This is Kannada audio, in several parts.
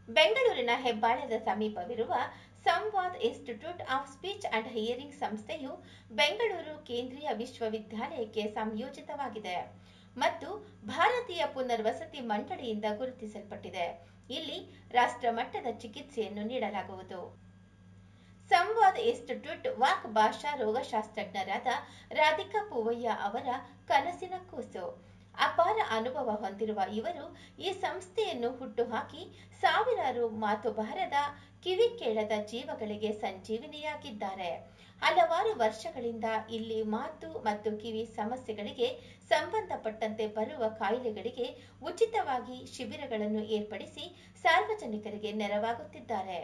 ಬೆಂಗಳೂರಿನ ಹೆಬ್ಬಾಳದ ಸಮೀಪವಿರುವ Samvad institute of speech and hearing ಸಂಸ್ಥೆಯು ಬೆಂಗಳೂರು ಕೇಂದ್ರೀಯ ವಿಶ್ವವಿದ್ಯಾಲಯಕ್ಕೆ ಸಂಯೋಜಿತವಾಗಿದೆ ಮತ್ತು ಭಾರತೀಯ ಪುನರ್ವಸತಿ ಮಂಡಳಿಯಿಂದ ಗುರುತಿಸಲ್ಪಟ್ಟಿದೆ ಇಲ್ಲಿ ರಾಷ್ಟ್ರ ಮಟ್ಟದ ಚಿಕಿತ್ಸೆಯನ್ನು ನೀಡಲಾಗುವುದು ಸಂವಾದ್ ಇನ್ಸ್ಟಿಟ್ಯೂಟ್ ವಾಕ್ ಭಾಷಾ ರೋಗಶಾಸ್ತ್ರಜ್ಞರಾದ ರಾಧಿಕಾ ಪೂವಯ್ಯ ಅವರ ಕನಸಿನ ಕೂಸು ಅಪಾರ ಅನುಭವ ಹೊಂದಿರುವ ಇವರು ಈ ಸಂಸ್ಥೆಯನ್ನು ಹುಟ್ಟುಹಾಕಿ ಸಾವಿರಾರು ಮಾತು ಬಾರದ ಕಿವಿ ಕೇಳದ ಜೀವಗಳಿಗೆ ಸಂಜೀವಿನಿಯಾಗಿದ್ದಾರೆ ಹಲವಾರು ವರ್ಷಗಳಿಂದ ಇಲ್ಲಿ ಮಾತು ಮತ್ತು ಕಿವಿ ಸಮಸ್ಯೆಗಳಿಗೆ ಸಂಬಂಧಪಟ್ಟಂತೆ ಬರುವ ಕಾಯಿಲೆಗಳಿಗೆ ಉಚಿತವಾಗಿ ಶಿಬಿರಗಳನ್ನು ಏರ್ಪಡಿಸಿ ಸಾರ್ವಜನಿಕರಿಗೆ ನೆರವಾಗುತ್ತಿದ್ದಾರೆ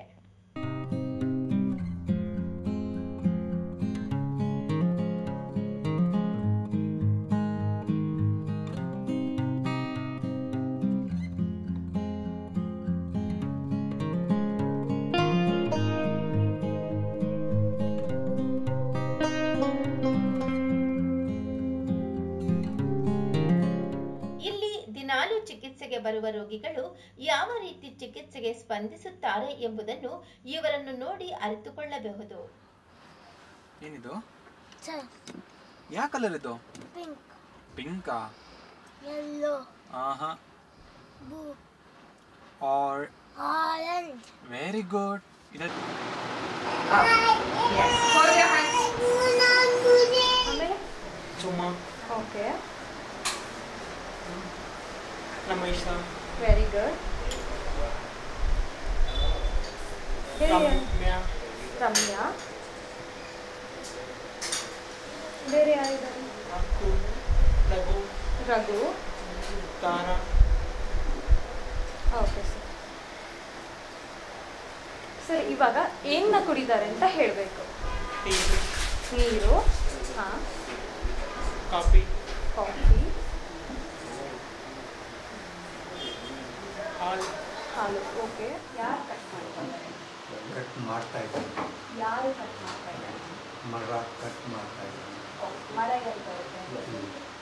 ಇಲ್ಲಿ ದಿನಾಲು ಚಿಕಿತ್ಸೆಗೆ ಬರುವ ರೋಗಿಗಳು ಯಾವ ರೀತಿ ಚಿಕಿತ್ಸೆಗೆ ಸ್ಪಂದಿಸುತ್ತಾರೆ ಎಂಬುದನ್ನು ಇವರನ್ನು ನೋಡಿ ಅರಿತುಕೊಳ್ಳಬಹುದು ಏನಿದು Sir, ಯಾವ ಕಲರ್ ಇದು pink, ಪಿಂಕಾ yellow, ಆಹಾ blue, or orange. Very good ಇದು ಸುಮ್ಮ okay Ramesh very good Ramya Ramya ಬೇರೆ ಯಾರಿದ್ದಾರೆ ಅಕ್ಕು Raghu Raghu Tara okay sir sir ಇವಾಗ ಏನ ಕುಡಿದ್ದಾರೆ ಅಂತ ಹೇಳಬೇಕು ಟೀರು ನೀರು ಹಾಂ ಕಾಫಿ ಕಾಫಿ ಹಾಲು ಹಾಲು ಓಕೆ ಯಾರು ಕಟ್ ಮಾಡ್ತಾರೆ ಕಟ್ ಮಾಡ್ತಾ ಇದ್ದೀನಿ ಯಾರು ಕಟ್ ಮಾಡ್ತಾ ಇದ್ದಾರೆ ಮರ ಕಟ್ ಮಾಡ್ತಾ ಇದ್ದೀನಿ ಮರ ಎಲ್ಲಿ ಬರುತ್ತೆ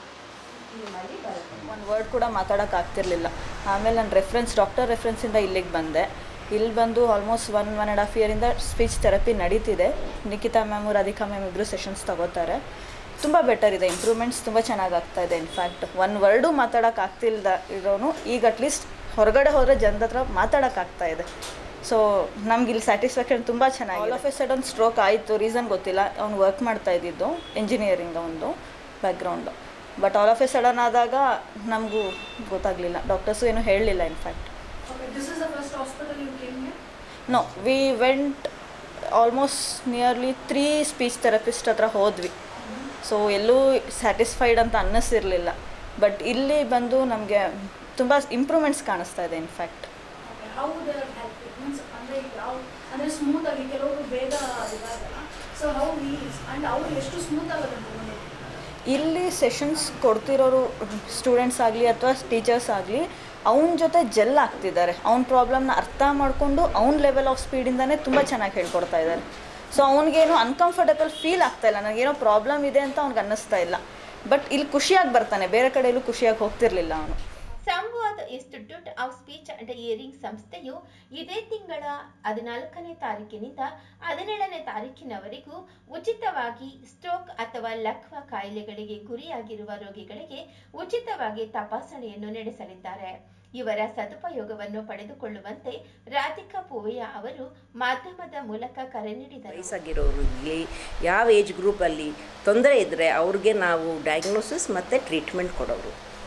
ನಿಮ್ಮಲ್ಲಿ ಬರುತ್ತೆ ಒಂದು ವರ್ಡ್ ಕೂಡ ಮಾತಾಡೋಕ್ಕಾಗ್ತಿರ್ಲಿಲ್ಲ ಆಮೇಲೆ ನಾನು ರೆಫರೆನ್ಸ್ ಡಾಕ್ಟರ್ ರೆಫರೆನ್ಸಿಂದ ಇಲ್ಲಿಗೆ ಬಂದೆ ಇಲ್ಲಿ ಬಂದು almost one one and half ಇಯರಿಂದ ಸ್ಪೀಚ್ ಥೆರಪಿ ನಡೀತಿದೆ ನಿಖಿತಾ ಮ್ಯಾಮು ರಾಧಿಕಾ ಮ್ಯಾಮ್ ಇಬ್ಬರು ಸೆಷನ್ಸ್ ತಗೋತಾರೆ ತುಂಬ ಬೆಟರ್ ಇದೆ ಇಂಪ್ರೂವ್ಮೆಂಟ್ಸ್ ತುಂಬ ಚೆನ್ನಾಗಿ ಆಗ್ತಾ ಇದೆ ಇನ್ಫ್ಯಾಕ್ಟ್ ಒನ್ ವರ್ಡು ಮಾತಾಡೋಕ್ಕಾಗ್ತಿಲ್ದ ಇರೋನು ಈಗ ಅಟ್ಲೀಸ್ಟ್ ಹೊರಗಡೆ ಹೋದರೆ ಜನದ ಹತ್ರ ಮಾತಾಡೋಕ್ಕಾಗ್ತಾ ಇದೆ ಸೊ ನಮ್ಗೆ ಇಲ್ಲಿ ಸ್ಯಾಟಿಸ್ಫ್ಯಾಕ್ಷನ್ ತುಂಬ ಚೆನ್ನಾಗಿ all of a sudden stroke ಆಯಿತು ರೀಸನ್ ಗೊತ್ತಿಲ್ಲ ಅವ್ನು ವರ್ಕ್ ಮಾಡ್ತಾ ಇದ್ದಿದ್ದು ಇಂಜಿನಿಯರಿಂಗ್ ಒಂದು background but all of a sudden ಆದಾಗ ನಮಗೂ ಗೊತ್ತಾಗಲಿಲ್ಲ ಡಾಕ್ಟರ್ಸು ಏನೂ ಹೇಳಲಿಲ್ಲ in fact Okay, this is the first hospital you came here? No we went almost nearly three speech therapist ಹತ್ರ ಹೋದ್ವಿ ಸೊ ಎಲ್ಲೂ ಸ್ಯಾಟಿಸ್ಫೈಡ್ ಅಂತ ಅನ್ನಿಸಿರಲಿಲ್ಲ ಬಟ್ ಇಲ್ಲಿ ಬಂದು ನಮಗೆ ತುಂಬ ಇಂಪ್ರೂವ್ಮೆಂಟ್ಸ್ ಕಾಣಿಸ್ತಾ ಇದೆ in fact Okay, how they are helping? Means ಅಂದ್ರೆ ಯಾವ ಅಂದ್ರೆ ಸ್ಮೂತ್ ಆಗಿ ಕೆಲವರು ಬೇಗ ಇದಾಗಲ್ಲ ಸೊ ಹೌ ಈಸ್ ಅಂಡ್ ಅವ್ರು ಎಷ್ಟು ಸ್ಮೂತ್ ಆಗುತ್ತೆ ಅಂತ ನೋಡಿ ಇಲ್ಲಿ ಸೆಷನ್ಸ್ ಕೊಡ್ತಿರೋರು ಸ್ಟೂಡೆಂಟ್ಸ್ ಆಗಲಿ ಅಥವಾ ಟೀಚರ್ಸ್ ಆಗಲಿ ಅವನ ಜೊತೆ ಜೆಲ್ ಆಗ್ತಿದ್ದಾರೆ ಅವ್ನ ಪ್ರಾಬ್ಲಮ್ನ ಅರ್ಥ ಮಾಡಿಕೊಂಡು ಅವ್ನ ಲೆವೆಲ್ ಆಫ್ ಸ್ಪೀಡಿಂದನೇ ತುಂಬ ಚೆನ್ನಾಗಿ ಹೇಳ್ಕೊಡ್ತಾ ಇದ್ದಾರೆ ಸೊ ಅವ್ನಿಗೇನು ಅನ್ಕಂಫರ್ಟಬಲ್ ಫೀಲ್ ಆಗ್ತಾ ಇಲ್ಲ ನನಗೇನೋ ಪ್ರಾಬ್ಲಮ್ ಇದೆ ಅಂತ ಅವ್ನಿಗೆ ಅನ್ನಿಸ್ತಾ ಇಲ್ಲ ಬಟ್ ಇಲ್ಲಿ ಖುಷಿಯಾಗಿ ಬರ್ತಾನೆ ಬೇರೆ ಕಡೆಯಲ್ಲೂ ಖುಷಿಯಾಗಿ ಹೋಗ್ತಿರ್ಲಿಲ್ಲ ಅವನು Samvad institute of speech and hearing ಸಂಸ್ಥೆಯು ಇದೇ ತಿಂಗಳ ಹದಿನಾಲ್ಕನೇ ತಾರೀಕಿನಿಂದ ಹದಿನೇಳನೇ ತಾರೀಕಿನವರೆಗೂ ಉಚಿತವಾಗಿ ಸ್ಟ್ರೋಕ್ ಅಥವಾ ಲಕ್ವ ಕಾಯಿಲೆಗಳಿಗೆ ಗುರಿಯಾಗಿರುವ ರೋಗಿಗಳಿಗೆ ಉಚಿತವಾಗಿ ತಪಾಸಣೆಯನ್ನು ನಡೆಸಲಿದ್ದಾರೆ ಇವರ ಸದುಪಯೋಗವನ್ನು ಪಡೆದುಕೊಳ್ಳುವಂತೆ ರಾಧಿಕಾ ಪೂವಯ್ಯ ಅವರು ಮಾಧ್ಯಮದ ಮೂಲಕ ಕರೆ ನೀಡಿದರು ವಯಸ್ಸಾಗಿರೋರಿಗೆ ಯಾವ ಏಜ್ ಗ್ರೂಪಲ್ಲಿ ತೊಂದರೆ ಇದ್ದರೆ ಅವ್ರಿಗೆ ನಾವು ಡಯಾಗ್ನೋಸಿಸ್ ಮತ್ತು ಟ್ರೀಟ್ಮೆಂಟ್ ಕೊಡೋರು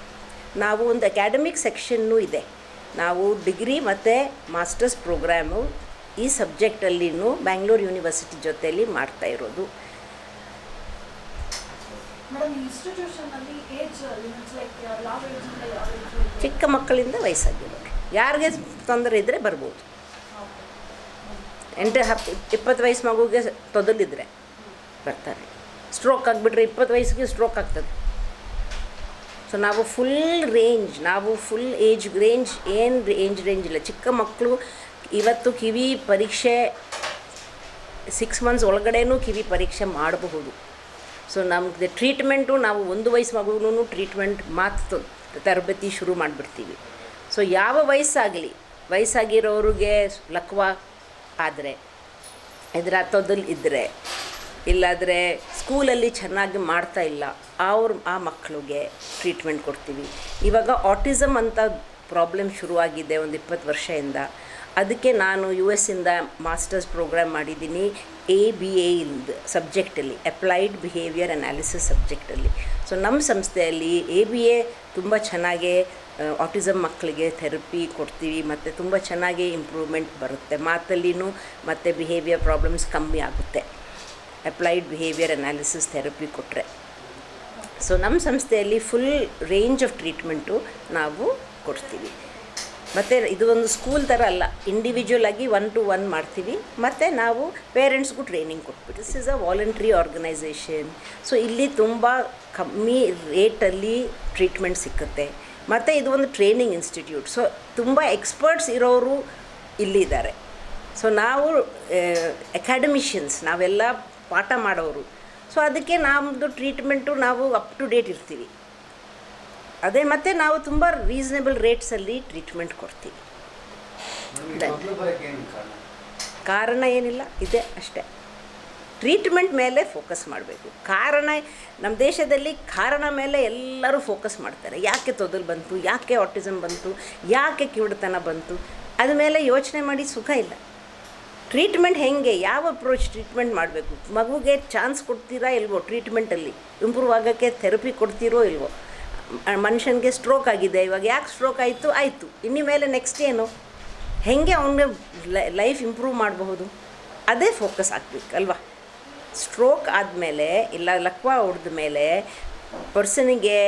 ನಾವು ಒಂದು ಅಕಾಡೆಮಿಕ್ ಸೆಕ್ಷನ್ನು ಇದೆ ನಾವು ಡಿಗ್ರಿ ಮತ್ತು ಮಾಸ್ಟರ್ಸ್ ಪ್ರೋಗ್ರಾಮು ಈ ಸಬ್ಜೆಕ್ಟಲ್ಲಿನೂ ಬ್ಯಾಂಗ್ಳೂರು ಯೂನಿವರ್ಸಿಟಿ ಜೊತೆಯಲ್ಲಿ ಮಾಡ್ತಾ ಇರೋದು ಮೇಡಮ್ ಈ ಇನ್ಸ್ಟಿಟ್ಯೂಷನ್ ಅಲ್ಲಿ ಏಜ್ ಲಿಮಿಟ್ಸ್ ಲೈಕ್ ಯಾವ ಏಜ್ ಇಂದ ಯಾವ ಏಜ್ ಚಿಕ್ಕ ಮಕ್ಕಳಿಂದ ವಯಸ್ಸಾಗಿರೋರು ಯಾರಿಗೆ ತೊಂದರೆ ಇದ್ದರೆ ಬರ್ಬೋದು ಎಂಟು ಹತ್ತು ಇಪ್ಪತ್ತು ವಯಸ್ಸು ಮಗುಗೆ ತೊದಲಿದ್ರೆ ಬರ್ತಾರೆ ಸ್ಟ್ರೋಕ್ ಆಗಿಬಿಟ್ರೆ ಇಪ್ಪತ್ತು ವಯಸ್ಸಿಗೆ ಸ್ಟ್ರೋಕ್ ಆಗ್ತದೆ ಸೊ ನಾವು ಫುಲ್ ರೇಂಜ್ ನಾವು ಫುಲ್ ಏಜ್ ರೇಂಜ್ ಏನು ಏಜ್ ರೇಂಜ್ ಇಲ್ಲ ಚಿಕ್ಕ ಮಕ್ಕಳು ಇವತ್ತು ಕಿವಿ ಪರೀಕ್ಷೆ ಸಿಕ್ಸ್ ಮಂತ್ಸ್ ಒಳಗಡೆನೂ ಕಿವಿ ಪರೀಕ್ಷೆ ಮಾಡಬಹುದು ಸೊ ನಮಗೆ ಟ್ರೀಟ್ಮೆಂಟು ನಾವು ಒಂದು ವಯಸ್ಸು ಮಗುಗೂ ಟ್ರೀಟ್ಮೆಂಟ್ ಮಾತು ತರಬೇತಿ ಶುರು ಮಾಡಿಬಿಡ್ತೀವಿ ಸೊ ಯಾವ ವಯಸ್ಸಾಗಲಿ ವಯಸ್ಸಾಗಿರೋರಿಗೆ ಲಕ್ವ ಆದರೆ ಇದರ ತೊದಲು ಇದ್ದರೆ ಇಲ್ಲಾದರೆ ಸ್ಕೂಲಲ್ಲಿ ಚೆನ್ನಾಗಿ ಮಾಡ್ತಾ ಇಲ್ಲ ಅವ್ರ ಆ ಮಕ್ಕಳಿಗೆ ಟ್ರೀಟ್ಮೆಂಟ್ ಕೊಡ್ತೀವಿ ಇವಾಗ ಆಟಿಸಮ್ ಅಂತ ಪ್ರಾಬ್ಲಮ್ ಶುರುವಾಗಿದೆ ಒಂದು ಇಪ್ಪತ್ತು ವರ್ಷದಿಂದ ಅದಕ್ಕೆ ನಾನು ಯು ಎಸ್ಸಿಂದ ಮಾಸ್ಟರ್ಸ್ ಪ್ರೋಗ್ರಾಮ್ ಮಾಡಿದ್ದೀನಿ ಎ ಬಿ ಎ ಇಂದ ಸಬ್ಜೆಕ್ಟಲ್ಲಿ ಅಪ್ಲೈಡ್ ಬಿಹೇವಿಯರ್ ಅನಾಲಿಸಿಸ್ ಸಬ್ಜೆಕ್ಟಲ್ಲಿ ಸೊ ನಮ್ಮ ಸಂಸ್ಥೆಯಲ್ಲಿ ಎ ಬಿ ಎ ತುಂಬ ಚೆನ್ನಾಗೇ ಆಟಿಸಮ್ ಮಕ್ಕಳಿಗೆ ಥೆರಪಿ ಕೊಡ್ತೀವಿ ಮತ್ತು ತುಂಬ ಚೆನ್ನಾಗಿ ಇಂಪ್ರೂವ್ಮೆಂಟ್ ಬರುತ್ತೆ ಮಾತಲ್ಲಿನೂ ಮತ್ತು ಬಿಹೇವಿಯರ್ ಪ್ರಾಬ್ಲಮ್ಸ್ ಕಮ್ಮಿ ಆಗುತ್ತೆ ಅಪ್ಲೈಡ್ ಬಿಹೇವಿಯರ್ ಅನಾಲಿಸಿಸ್ ಥೆರಪಿ ಕೊಟ್ಟರೆ ಸೊ ನಮ್ಮ ಸಂಸ್ಥೆಯಲ್ಲಿ ಫುಲ್ ರೇಂಜ್ ಆಫ್ ಟ್ರೀಟ್ಮೆಂಟು ನಾವು ಕೊಡ್ತೀವಿ ಮತ್ತು ಇದು ಒಂದು ಸ್ಕೂಲ್ ಥರ ಅಲ್ಲ ಇಂಡಿವಿಜುವಲ್ ಆಗಿ ಒನ್ ಟು ಒನ್ ಮಾಡ್ತೀವಿ ಮತ್ತು ನಾವು ಪೇರೆಂಟ್ಸ್ಗೂ ಟ್ರೈನಿಂಗ್ ಕೊಟ್ಬಿಟ್ಟು this is a voluntary organisation so ಇಲ್ಲಿ ತುಂಬ ಕಮ್ಮಿ ರೇಟಲ್ಲಿ ಟ್ರೀಟ್ಮೆಂಟ್ ಸಿಕ್ಕುತ್ತೆ ಮತ್ತು ಇದು ಒಂದು ಟ್ರೈನಿಂಗ್ ಇನ್ಸ್ಟಿಟ್ಯೂಟ್ ಸೊ ತುಂಬ ಎಕ್ಸ್ಪರ್ಟ್ಸ್ ಇರೋರು ಇಲ್ಲಿದ್ದಾರೆ ಸೊ ನಾವು ಅಕಾಡೆಮಿಷಿಯನ್ಸ್ ನಾವೆಲ್ಲ ಪಾಠ ಮಾಡೋರು ಸೊ ಅದಕ್ಕೆ ನಮ್ಮದು ಟ್ರೀಟ್ಮೆಂಟು ನಾವು ಅಪ್ ಟು ಡೇಟ್ ಇರ್ತೀವಿ ಅದೇ ಮತ್ತು ನಾವು ತುಂಬ ರೀಸನೇಬಲ್ ರೇಟ್ಸಲ್ಲಿ ಟ್ರೀಟ್ಮೆಂಟ್ ಕೊಡ್ತೀವಿ ಮಕ್ಕಳು ಬರೋಕ್ಕೆ ಏನು ಕಾರಣ ಕಾರಣ ಏನಿಲ್ಲ ಇದೆ ಅಷ್ಟೇ ಟ್ರೀಟ್ಮೆಂಟ್ ಮೇಲೆ ಫೋಕಸ್ ಮಾಡಬೇಕು ಕಾರಣ ನಮ್ಮ ದೇಶದಲ್ಲಿ ಕಾರಣ ಮೇಲೆ ಎಲ್ಲರೂ ಫೋಕಸ್ ಮಾಡ್ತಾರೆ ಯಾಕೆ ತೊದಲು ಬಂತು ಯಾಕೆ ಆಟಿಸಮ್ ಬಂತು ಯಾಕೆ ಕಿವುಡುತನ ಬಂತು ಅದ ಮೇಲೆ ಯೋಚನೆ ಮಾಡಿ ಸುಖ ಇಲ್ಲ ಟ್ರೀಟ್ಮೆಂಟ್ ಹೆಂಗೆ ಯಾವ ಅಪ್ರೋಚ್ ಟ್ರೀಟ್ಮೆಂಟ್ ಮಾಡಬೇಕು ಮಗುಗೆ ಚಾನ್ಸ್ ಕೊಡ್ತೀರಾ ಇಲ್ವೋ ಟ್ರೀಟ್ಮೆಂಟಲ್ಲಿ ಇಂಪ್ರೂವ್ ಆಗೋಕ್ಕೆ ಥೆರಪಿ ಕೊಡ್ತೀರೋ ಇಲ್ವೋ ಮನುಷ್ಯನಿಗೆ ಸ್ಟ್ರೋಕ್ ಆಗಿದೆ ಇವಾಗ ಯಾಕೆ ಸ್ಟ್ರೋಕ್ ಆಯಿತು ಆಯಿತು ಇನ್ನು ಮೇಲೆ ನೆಕ್ಸ್ಟ್ ಏನು ಹೆಂಗೆ ಅವನಿಗೆ ಲೈಫ್ ಇಂಪ್ರೂವ್ ಮಾಡಬಹುದು ಅದೇ ಫೋಕಸ್ ಆಗಬೇಕಲ್ವಾ ಸ್ಟ್ರೋಕ್ ಆದಮೇಲೆ ಇಲ್ಲ ಲಕ್ವ ಹೊಡೆದ ಮೇಲೆ ಪರ್ಸನಿಗೆ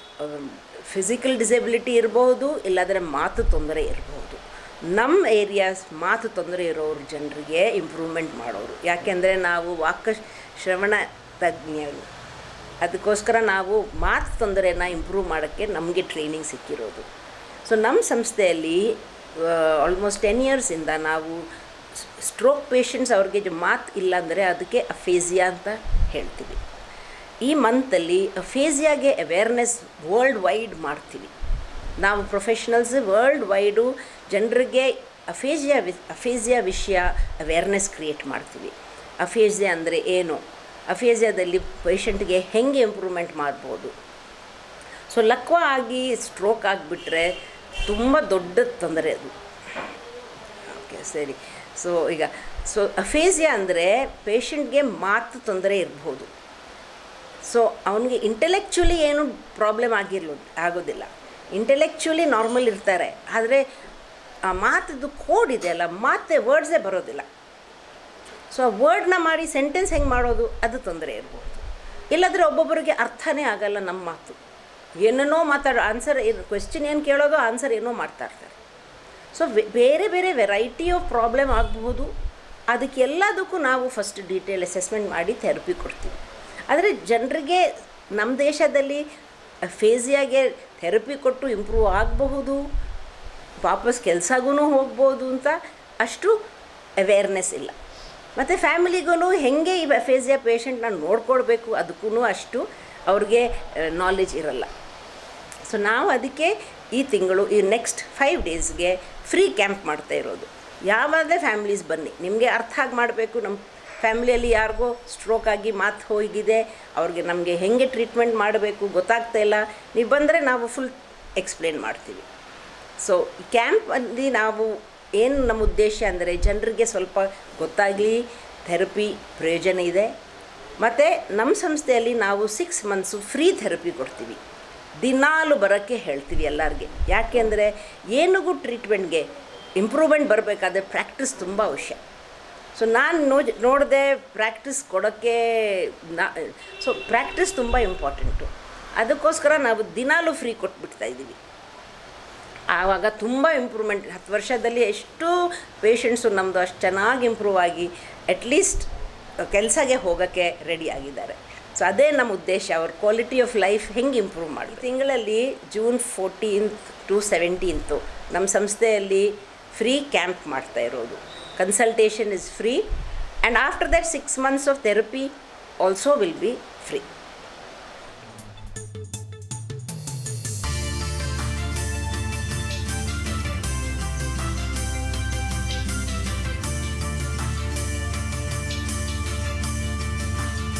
ಫಿಸಿಕಲ್ ಡಿಸೆಬಿಲಿಟಿ ಇರಬಹುದು ಇಲ್ಲಾಂದರೆ ಮಾತು ತೊಂದರೆ ಇರಬಹುದು ನಮ್ಮ ಏರಿಯಾಸ್ ಮಾತು ತೊಂದರೆ ಇರೋರು ಜನರಿಗೆ ಇಂಪ್ರೂವ್ಮೆಂಟ್ ಮಾಡೋರು ಯಾಕೆಂದರೆ ನಾವು ವಾಕ ಶ್ರವಣ ತಜ್ಞರು ಅದಕ್ಕೋಸ್ಕರ ನಾವು ಮಾತು ತೊಂದರೆನ ಇಂಪ್ರೂವ್ ಮಾಡೋಕ್ಕೆ ನಮಗೆ ಟ್ರೈನಿಂಗ್ ಸಿಕ್ಕಿರೋದು ಸೊ ನಮ್ಮ ಸಂಸ್ಥೆಯಲ್ಲಿ ಆಲ್ಮೋಸ್ಟ್ ಟೆನ್ ಇಯರ್ಸಿಂದ ನಾವು ಸ್ಟ್ರೋಕ್ ಪೇಷಂಟ್ಸ್ ಅವ್ರಿಗೆ ಮಾತು ಇಲ್ಲ ಅಂದರೆ ಅದಕ್ಕೆ ಅಫೇಸಿಯಾ ಅಂತ ಹೇಳ್ತೀವಿ ಈ ಮಂತಲ್ಲಿ ಅಫೇಸಿಯಾಗೆ ಅವೇರ್ನೆಸ್ ವರ್ಲ್ಡ್ ವೈಡ್ ಮಾಡ್ತೀವಿ ನಾವು ಪ್ರೊಫೆಷ್ನಲ್ಸ್ ವರ್ಲ್ಡ್ ವೈಡು ಜನರಿಗೆ ಅಫೇಸಿಯಾ ವಿ ಅಫೇಸಿಯಾ ವಿಷಯ ಅವೇರ್ನೆಸ್ ಕ್ರಿಯೇಟ್ ಮಾಡ್ತೀವಿ ಅಫೇಸಿಯಾ ಅಂದರೆ ಏನು ಅಫೇಸಿಯಾದಲ್ಲಿ ಪೇಷಂಟ್ಗೆ ಹೆಂಗೆ ಇಂಪ್ರೂವ್ಮೆಂಟ್ ಮಾಡ್ಬೋದು ಸೊ ಲಕ್ವ ಆಗಿ ಸ್ಟ್ರೋಕ್ ಆಗಿಬಿಟ್ರೆ ತುಂಬ ದೊಡ್ಡ ತೊಂದರೆ ಅದು ಓಕೆ ಸರಿ ಸೊ ಈಗ ಸೊ ಅಫೇಸಿಯಾ ಅಂದರೆ ಪೇಷಂಟ್ಗೆ ಮಾತು ತೊಂದರೆ ಇರ್ಬೋದು ಸೊ ಅವನಿಗೆ ಇಂಟೆಲೆಕ್ಚುಲಿ ಏನು ಪ್ರಾಬ್ಲಮ್ ಆಗಿರ್ಲೋ ಆಗೋದಿಲ್ಲ ಇಂಟೆಲೆಕ್ಚುಲಿ ನಾರ್ಮಲ್ ಇರ್ತಾರೆ ಆದರೆ ಆ ಮಾತದ್ದು ಕೋಡ್ ಇದೆಯಲ್ಲ ಮಾತೆ ವರ್ಡ್ಸೇ ಬರೋದಿಲ್ಲ ಸೊ ಆ ವರ್ಡ್ನ ಮಾಡಿ ಸೆಂಟೆನ್ಸ್ ಹೆಂಗೆ ಮಾಡೋದು ಅದು ತೊಂದರೆ ಇರ್ಬೋದು ಇಲ್ಲಾಂದರೆ ಒಬ್ಬೊಬ್ಬರಿಗೆ ಅರ್ಥನೇ ಆಗಲ್ಲ ನಮ್ಮ ಮಾತು ಏನೇನೋ ಮಾತಾಡೋ ಆನ್ಸರ್ ಏನು ಕ್ವೆಶ್ಚನ್ ಏನು ಕೇಳೋದು ಆನ್ಸರ್ ಏನೋ ಮಾಡ್ತಾ ಇರ್ತಾರೆ ಸೊ ಬೇರೆ ಬೇರೆ ವೆರೈಟಿ ಆಫ್ ಪ್ರಾಬ್ಲಮ್ ಆಗಬಹುದು ಅದಕ್ಕೆಲ್ಲದಕ್ಕೂ ನಾವು ಫಸ್ಟ್ ಡೀಟೇಲ್ ಅಸೆಸ್ಮೆಂಟ್ ಮಾಡಿ ಥೆರಪಿ ಕೊಡ್ತೀವಿ ಆದರೆ ಜನರಿಗೆ ನಮ್ಮ ದೇಶದಲ್ಲಿ ಫೇಸಿಯಾಗೆ ಥೆರಪಿ ಕೊಟ್ಟು ಇಂಪ್ರೂವ್ ಆಗಬಹುದು ವಾಪಸ್ ಕೆಲ್ಸಗೂ ಹೋಗ್ಬೋದು ಅಂತ ಅಷ್ಟು ಅವೇರ್ನೆಸ್ ಇಲ್ಲ ಮತ್ತು ಫ್ಯಾಮಿಲಿಗೂ ಹೆಂಗೆ ಈ ಫೇಸಿಯಾ ಪೇಷಂಟ್ನ ನೋಡ್ಕೊಳ್ಬೇಕು ಅದಕ್ಕೂ ಅಷ್ಟು ಅವ್ರಿಗೆ ನಾಲೆಜ್ ಇರಲ್ಲ ಸೊ ನಾವು ಅದಕ್ಕೆ ಈ ತಿಂಗಳು ಈ ನೆಕ್ಸ್ಟ್ ಫೈವ್ ಡೇಸ್ಗೆ ಫ್ರೀ ಕ್ಯಾಂಪ್ ಮಾಡ್ತಾ ಇರೋದು ಯಾವಾಗಲೇ ಫ್ಯಾಮ್ಲೀಸ್ ಬನ್ನಿ ನಿಮಗೆ ಅರ್ಥ ಆಗಿ ಮಾಡಬೇಕು ನಮ್ಮ ಫ್ಯಾಮ್ಲಿಯಲ್ಲಿ ಯಾರಿಗೋ ಸ್ಟ್ರೋಕ್ ಆಗಿ ಮಾತು ಹೋಗಿದೆ ಅವ್ರಿಗೆ ನಮಗೆ ಹೆಂಗೆ ಟ್ರೀಟ್ಮೆಂಟ್ ಮಾಡಬೇಕು ಗೊತ್ತಾಗ್ತಾ ಇಲ್ಲ ನೀವು ಬಂದರೆ ನಾವು ಫುಲ್ ಎಕ್ಸ್ಪ್ಲೇನ್ ಮಾಡ್ತೀವಿ ಸೊ ಈ ಕ್ಯಾಂಪಲ್ಲಿ ನಾವು ಏನು ನಮ್ಮ ಉದ್ದೇಶ ಅಂದರೆ ಜನರಿಗೆ ಸ್ವಲ್ಪ ಗೊತ್ತಾಗಲಿ ಥೆರಪಿ ಪ್ರಯೋಜನ ಇದೆ ಮತ್ತು ನಮ್ಮ ಸಂಸ್ಥೆಯಲ್ಲಿ ನಾವು ಸಿಕ್ಸ್ ಮಂತ್ಸು ಫ್ರೀ ಥೆರಪಿ ಕೊಡ್ತೀವಿ ದಿನಾಲು ಬರೋಕ್ಕೆ ಹೇಳ್ತೀವಿ ಎಲ್ಲರಿಗೆ ಯಾಕೆಂದರೆ ಏನಿಗೂ ಟ್ರೀಟ್ಮೆಂಟ್ಗೆ ಇಂಪ್ರೂವ್ಮೆಂಟ್ ಬರಬೇಕಾದ್ರೆ ಪ್ರಾಕ್ಟೀಸ್ ತುಂಬ ಅವಶ್ಯ ಸೊ ನಾನು ನೋ ನೋಡಿದೆ ಪ್ರಾಕ್ಟೀಸ್ ಕೊಡೋಕ್ಕೆ ನಾ ಸೊ ಪ್ರಾಕ್ಟೀಸ್ ತುಂಬ ಇಂಪಾರ್ಟೆಂಟು ಅದಕ್ಕೋಸ್ಕರ ನಾವು ದಿನಾಲೂ ಫ್ರೀ ಕೊಟ್ಬಿಡ್ತಾ ಇದ್ದೀವಿ ಆವಾಗ ತುಂಬ ಇಂಪ್ರೂವ್ಮೆಂಟ್ ಹತ್ತು ವರ್ಷದಲ್ಲಿ ಎಷ್ಟು ಪೇಷಂಟ್ಸು ನಮ್ಮದು ಅಷ್ಟು ಚೆನ್ನಾಗಿ ಇಂಪ್ರೂವ್ ಆಗಿ ಅಟ್ಲೀಸ್ಟ್ ಕೆಲಸಗೆ ಹೋಗೋಕ್ಕೆ ರೆಡಿ ಆಗಿದ್ದಾರೆ ಸೊ ಅದೇ ನಮ್ಮ ಉದ್ದೇಶ ಅವ್ರ ಕ್ವಾಲಿಟಿ ಆಫ್ ಲೈಫ್ ಹೆಂಗೆ ಇಂಪ್ರೂವ್ ಮಾಡಿ ತಿಂಗಳಲ್ಲಿ ಜೂನ್ ಫೋರ್ಟೀನ್ತ್ ಟು ಸೆವೆಂಟೀನ್ತು ನಮ್ಮ ಸಂಸ್ಥೆಯಲ್ಲಿ ಫ್ರೀ ಕ್ಯಾಂಪ್ ಮಾಡ್ತಾ ಇರೋದು consultation is free and after that six months of therapy also will be free